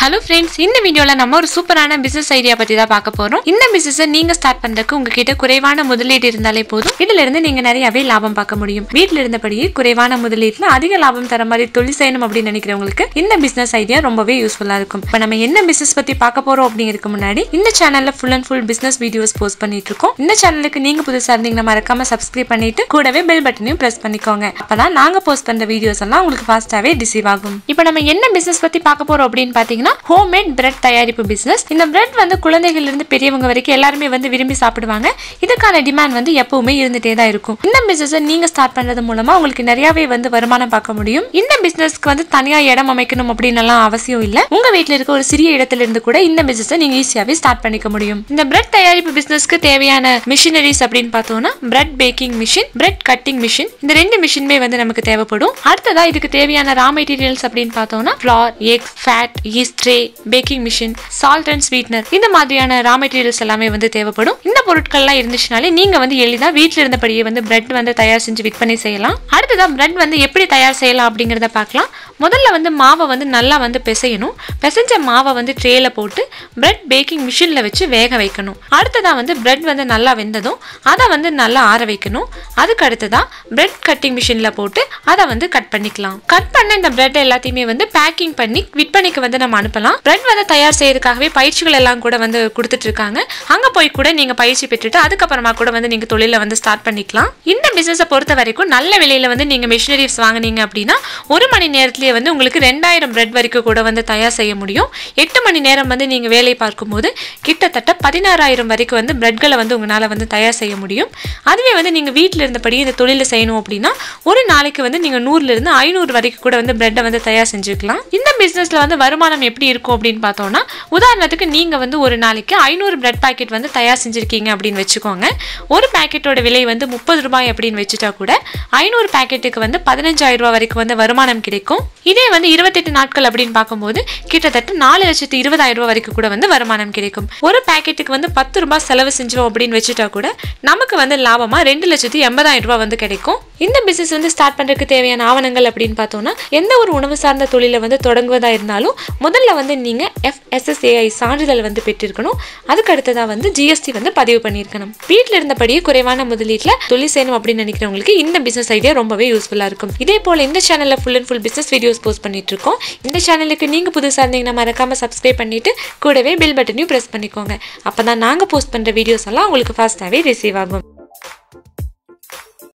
hello friends இந்த வீடியோல நம்ம ஒரு சூப்பரான பிசினஸ் ஐடியா பத்தி தான் பார்க்க போறோம் இந்த பிசினஸ் நீங்க ஸ்டார்ட் பண்றதுக்கு உங்ககிட்ட குறைவான முதலீடு இருந்தாலே போதும் இதுல இருந்து நீங்க நிறையவே லாபம் பார்க்க முடியும் வீட்ல இருந்தபடியே குறைவான முதலீட்டுல அதிக லாபம் தர மாதிரி தொழில் செய்யணும் அப்படின்னு நினைக்கிறவங்களுக்கு இந்த பிசினஸ் ஐடியா ரொம்பவே யூஸ்ஃபுல்லா இருக்கும் இப்போ நம்ம என்ன பிசினஸ் பத்தி பார்க்க போறோம் அப்படிங்கிறதுக்கு முன்னாடி இந்த சேனல்ல full and full business videos post பண்ணிட்டு இருக்கோம் இந்த சேனலுக்கு நீங்க புதுசா இருந்தீங்கன்னா மறக்காம சப்ஸ்கிரைப் பண்ணிட்டு கூடவே பெல் பட்டனையும் பிரஸ் பண்ணிக்கோங்க அப்பதான் நாங்க போஸ்ட் பண்ற வீடியோஸ் எல்லாம் உங்களுக்கு ஃபாஸ்டாவே ரிசீவ் ஆகும் இப்போ நம்ம என்ன பிசினஸ் பத்தி பார்க்க போறோம் அப்படின்னு பாத்தீங்கன்னா ஹோம்மேட் பிரெட் தயாரிப்பு பிசினஸ் இந்த பிரெட் வந்து குழந்தைகள் இருந்து பெரியவங்க வரைக்கும் எல்லாருமே வந்து விரும்பி சாப்பிடுவாங்க இதுக்கான டிமாண்ட் வந்து எப்பவுமே இருந்துட்டே தான் இருக்கும் இந்த பிசினஸ் நீங்க ஸ்டார்ட் பண்றது மூலமா உங்களுக்கு நிறையவே வந்து வருமானம் பார்க்க முடியும் இந்த பிசினஸ்க்கு வந்து தனியா இடம் அமைக்கணும் அப்படின்னு எல்லாம் அவசியம் இல்ல உங்க வீட்ல இருக்க ஒரு சிறிய இடத்துல இருந்து கூட இந்த பிசினஸ் நீங்க ஈஸியாவே ஸ்டார்ட் பண்ணிக்க முடியும் இந்த பிரெட் தயாரிப்பு பிசினஸ்க்கு தேவையான மிஷினரிஸ் அப்படின்னு பார்த்தோம்னா bread baking machine bread cutting machine இந்த ரெண்டு மிஷினுமே வந்து நமக்கு தேவைப்படும் அடுத்ததா இதுக்கு தேவையான ரா மெட்டீரியல்ஸ் அப்படின்னு பார்த்தோம்னா flour eggs fat yeast tray baking machine salt and sweetener இந்த மாதிரியான ரா மெட்டீரியல்ஸ் எல்லாமே வந்து தேவைப்படும் இந்த பொருட்கள்லாம் இருந்துச்சுனாலே நீங்க வந்து எளிதா வீட்ல இருந்தபடியே வந்து பிரெட் வந்து தயார் செஞ்சு விற்பனை செய்யலாம் அடுத்ததா பிரெட் வந்து எப்படி தயார் செய்யலாம் அப்படிங்கறத பார்க்கலாம் முதல்ல வந்து மாவை வந்து நல்லா வந்து பிசையணும் பிசைஞ்ச மாவை வந்து ட்ரேல போட்டு பிரெட் பேக்கிங் மிஷினில் வச்சு வேக வைக்கணும் அடுத்ததா வந்து பிரெட் வந்து நல்லா வெந்ததும் அதை வந்து நல்லா ஆற வைக்கணும் அதுக்கு அடுத்ததா பிரெட் கட்டிங் மிஷினில் போட்டு அதை வந்து கட் பண்ணிக்கலாம் கட் பண்ண இந்த பிரெட் எல்லாத்தையுமே வந்து பேக்கிங் பண்ணி விற்பனைக்கு வந்து நம்ம அனுப்பலாம் பிரெட் வந்து தயார் செய்யறதுக்காகவே பயிற்சிகள் எல்லாம் கூட வந்து கொடுத்துட்டு இருக்காங்க அங்க போய் கூட நீங்க பயிற்சி பெற்றுட்டு அதுக்கப்புறமா கூட வந்து நீங்க தொழிலை வந்து ஸ்டார்ட் பண்ணிக்கலாம் இந்த பிசினஸை பொறுத்த வரைக்கும் நல்ல விலையில வந்து நீங்க மிஷினரிஸ் வாங்குனீங்க அப்படின்னா ஒரு மணி நேரத்திலேயே வந்து உங்களுக்கு ரெண்டாயிரம் பிரெட் வரைக்கும் கூட வந்து தயார் செய்ய முடியும் எட்டு மணி நேரம் வந்து நீங்க வேலை பார்க்கும்போது கிட்டத்தட்ட பதினாறாயிரம் வரைக்கும் வந்து பிரெட்களை வந்து உங்களால வந்து தயார் செய்ய முடியும் அதுவே வந்து நீங்க வீட்டில் இருந்தபடி இந்த தொழிலை செய்யணும் அப்படின்னா ஒரு நாளைக்கு வந்து நீங்க நூறுல இருந்து ஐநூறு வரைக்கும் கூட வந்து பிரெட்டை வந்து தயார் செஞ்சுக்கலாம் இந்த பிசினஸ்ல வந்து வருமானம் எப்படி இருக்கும் அப்படின்னு பார்த்தோம்னா உதாரணத்துக்கு நீங்க வந்து ஒரு நாளைக்கு ஐநூறு பிரெட் பாக்கெட் வந்து தயார் செஞ்சிருக்கீங்க அப்படின்னு வச்சுக்கோங்க ஒரு பாக்கெட்டோட விலை வந்து முப்பது ரூபாய் அப்படின்னு வச்சுட்டா கூட ஐநூறு பாக்கெட்டுக்கு வந்து பதினஞ்சாயிரம் ரூபாய் வரைக்கும் வந்து வருமானம் கிடைக்கும் இதே வந்து இருபத்தெட்டு நாட்கள் அப்படின்னு பார்க்கும்போது கிட்டத்தட்ட நாலு லட்சத்து இருபதாயிரம் ரூபாய் வரைக்கும் கூட வந்து வருமானம் கிடைக்கும் ஒரு பாக்கெட்டுக்கு வந்து பத்து ரூபாய் செலவு செஞ்சோம் அப்படின்னு வச்சுட்டா கூட நமக்கு வந்து லாபமா ரெண்டு லட்சத்து எண்பதாயிரம் ரூபாய் வந்து கிடைக்கும் இந்த பிசினஸ் வந்து ஸ்டார்ட் பண்றதுக்கு தேவையான ஆவணங்கள் அப்படின்னு பார்த்தோம்னா எந்த ஒரு உணவு சார்ந்த தொழிலை வந்து தொடங்குவதா இருந்தாலும் முதல்ல வந்து நீங்க எஃப்எஸ்எஸ்ஏஐ சான்றிதழ் வந்து பெற்றிருக்கணும் அதுக்கு அடுத்ததா வந்து ஜிஎஸ்டி வந்து பதிவு பண்ணியிருக்கணும் வீட்டில் இருந்தபடியே குறைவான முதலீட்டுல தொழில் செய்யணும் அப்படின்னு நினைக்கிறவங்களுக்கு இந்த பிசினஸ் ஐடியா ரொம்பவே யூஸ்ஃபுல்லா இருக்கும் இதே போல இந்த சேனல்ல full and full business videos post பண்ணிட்டு இருக்கோம் இந்த சேனலுக்கு நீங்க புதுசா இருந்தீங்கன்னா மறக்காம சப்ஸ்கிரைப் பண்ணிட்டு கூடவே பெல் பட்டனையும் பிரஸ் பண்ணிக்கோங்க அப்பதான் நாங்க போஸ்ட் பண்ற வீடியோஸ் எல்லாம் உங்களுக்கு ஃபாஸ்டாவே ரிசீவ் ஆகும்